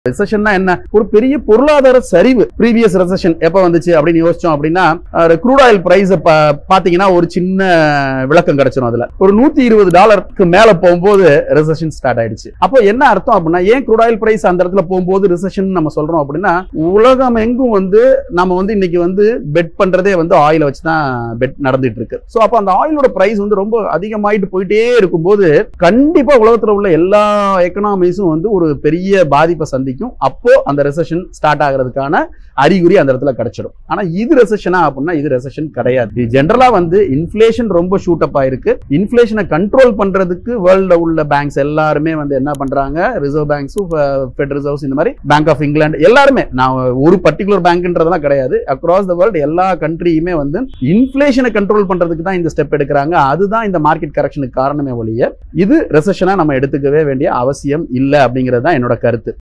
ரெசஷன்னா என்ன ஒரு பெரிய பொருளாதார சரிவு ப்ரீவியஸ் ரெசஷன் எப்ப வந்துச்சு அப்படின்னு யோசிச்சோம் அப்படின்னா க்ரூட் ஆயில் பிரைஸ் பாத்தீங்கன்னா ஒரு சின்ன விளக்கம் கிடைச்சிரும் அதுல ஒரு நூத்தி இருபது டாலருக்கு மேல போகும்போது ரெசஷன் ஸ்டார்ட் ஆயிடுச்சு அப்போ என்ன அர்த்தம் அப்படின்னா ஏன் க்ரூட் ஆயில் பிரைஸ் அந்த இடத்துல போகும்போது ரிசெஷன் நம்ம சொல்றோம் அப்படின்னா உலகம் எங்கும் வந்து நம்ம வந்து இன்னைக்கு வந்து பெட் பண்றதே வந்து ஆயில வச்சு தான் பெட் நடந்துட்டு இருக்கு ஸோ அப்போ அந்த ஆயிலோட பிரைஸ் வந்து ரொம்ப அதிகமாயிட்டு போயிட்டே இருக்கும்போது கண்டிப்பா உலகத்துல உள்ள எல்லா எக்கனாமிஸும் வந்து ஒரு பெரிய பாதிப்பை சந்திக்கும் அப்போ அந்த ரெசெஷன் ஸ்டார்ட் ஆகிறதுக்கான அறிகுறி அந்த இடத்துல கிடைச்சிடும் ஆனா இது ரெசெஷனா அப்படின்னா இது ரெசெஷன் கிடையாது இது ஜென்ரலா வந்து இன்ஃபிளேஷன் ரொம்ப ஷூட் அப் ஆயிருக்கு இன்ஃபிளேஷனை கண்ட்ரோல் பண்றதுக்கு வேர்ல்ட்ல உள்ள பேங்க்ஸ் எல்லாருமே வந்து என்ன பண்றாங்க ரிசர்வ் பேங்க்ஸும் ஃபெட் ரிசர்வ்ஸ் இந்த மாதிரி பேங்க் ஆஃப் இங்கிலாந்து எல்லாருமே நான் ஒரு பர்டிகுலர் பேங்க்ன்றதெல்லாம் கிடையாது அக்ராஸ் த வேர்ல்டு எல்லா கண்ட்ரியுமே வந்து இன்ஃபிளேஷனை கண்ட்ரோல் பண்றதுக்கு தான் இந்த ஸ்டெப் எடுக்கிறாங்க அதுதான் இந்த மார்க்கெட் கரெக்ஷனுக்கு காரணமே ஒழிய இது ரெசெஷனா நம்ம எடுத்துக்கவே வேண்டிய அவசியம் இல்லை அப்படிங்கிறது தான் என்னோட கருத்து